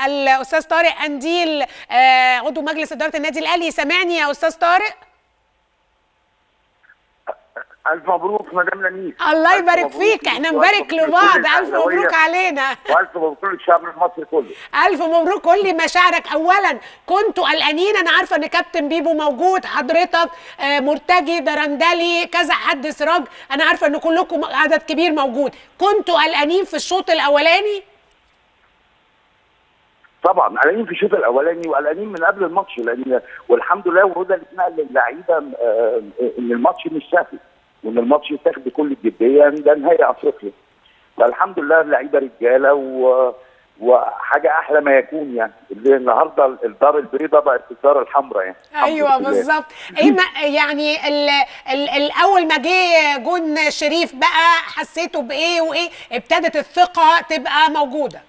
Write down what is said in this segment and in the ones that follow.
الاستاذ طارق انديل آه، عضو مجلس اداره النادي الاهلي سامعني يا استاذ طارق الف مبروك مدام لميس الله ألف يبارك مبروك فيك ليك احنا وألف نبارك مبروك لبعض لكل الف الأهلاوية، مبروك علينا والف مبروك للشعب المصري كله الف مبروك قول لي مشاعرك اولا كنتوا قلقانين انا عارفه ان كابتن بيبو موجود حضرتك آه، مرتجي درندلي كذا حد سراج انا عارفه ان كلكم عدد كبير موجود كنتوا قلقانين في الشوط الاولاني طبعا قلقانين في الشوط الاولاني وقلقانين من قبل الماتش لان والحمد لله وهدى اللي اتنقل للعيبه آه، ان الماتش مش سهل وان الماتش يتاخد بكل الجديه ده نهائي افريقيا فالحمد لله اللعيبه رجاله و وحاجه احلى ما يكون يعني اللي النهارده الدار البيضاء بقت الدار الحمراء يعني الحمد ايوه لله. بالظبط ايه ما يعني ال ال الاول ما جه جون شريف بقى حسيتوا بايه وايه ابتدت الثقه تبقى موجوده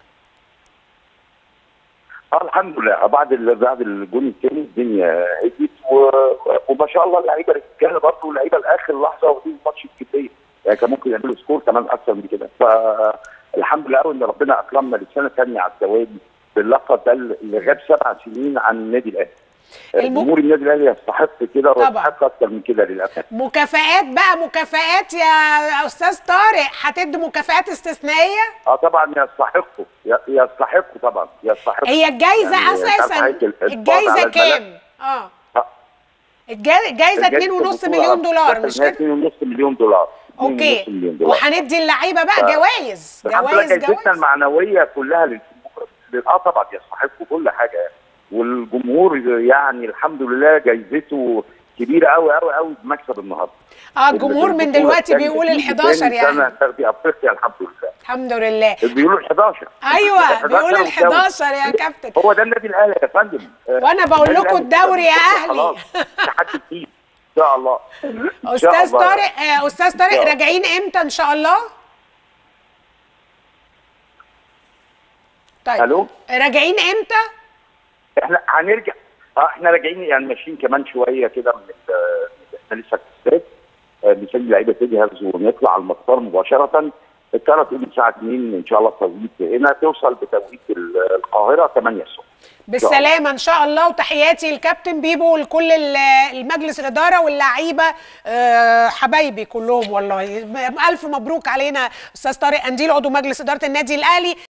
اه الحمد لله بعد ال- بعد الجون الثاني الدنيا هديت و... وما شاء الله اللعيبه رجاله برضه اللعيبه لاخر لحظه واخدين الماتش بجديه يعني كان ممكن يعملوا سكور كمان اكثر من كده فالحمد لله قوي ان ربنا اكرمنا للسنه الثانيه على التوالي باللقب ده اللي غاب سبع سنين عن النادي الاهلي الم- جمهور النادي الاهلي يستحق كده طبعا. ويستحق اكثر من كده للاسف مكافآت بقى مكافآت يا استاذ طارق هتدي مكافآت استثنائيه اه طبعا يستحقوا ي- يستحقوا طبعا يستحقوا هي الجايزه يعني اساسا تعرف هيك ال- الجايزه على البلد. كام اه آه. الجا- الجايزه 2.5 مليون دولار مش كده 2.5 مليون دولار 2.5 اوكي مليون دولار وهندي اللعيبه بقى ف- جوائز الحمد لله جوائز جايزتنا جوائز المعنويه كلها للجمهور لل- اه طبعا يستحقوا كل حاجه يعني. والجمهور يعني الحمد لله جايزته كبيره قوي قوي قوي بمكسب النهارده اه الجمهور من دلوقتي بيقول ال 11 يعني في افريقيا الحمد لله الحمد لله بيقولوا ال 11 ايوه 11 بيقول ال والدوري. 11 يا كابتن هو ده النادي الاهلي يا فندم آه، وأنا بقول النادي لكم الأهلي الدوري يا كده أهلي. خلاص تحدي جديد ان شاء الله إن شاء استاذ الله. طارق آه، استاذ طارق الله. راجعين امتى ان شاء الله طيب الو راجعين امتى احنا هنرجع اه احنا راجعين يعني ماشيين كمان شويه كده من ال- احنا لسه في الاستاد آه، بنسجل لعيبه تجهز ونطلع على المطار مباشره الطياره تقوم الساعه 2 ان شاء الله التوقيت هنا توصل بتوقيت ال- القاهره 8 الصبح بالسلامه ان شاء الله وتحياتي للكابتن بيبو ولكل ال- المجلس الاداره واللعيبه آه، حبايبي كلهم والله الف مبروك علينا استاذ طارق انديل عضو مجلس اداره النادي الاهلي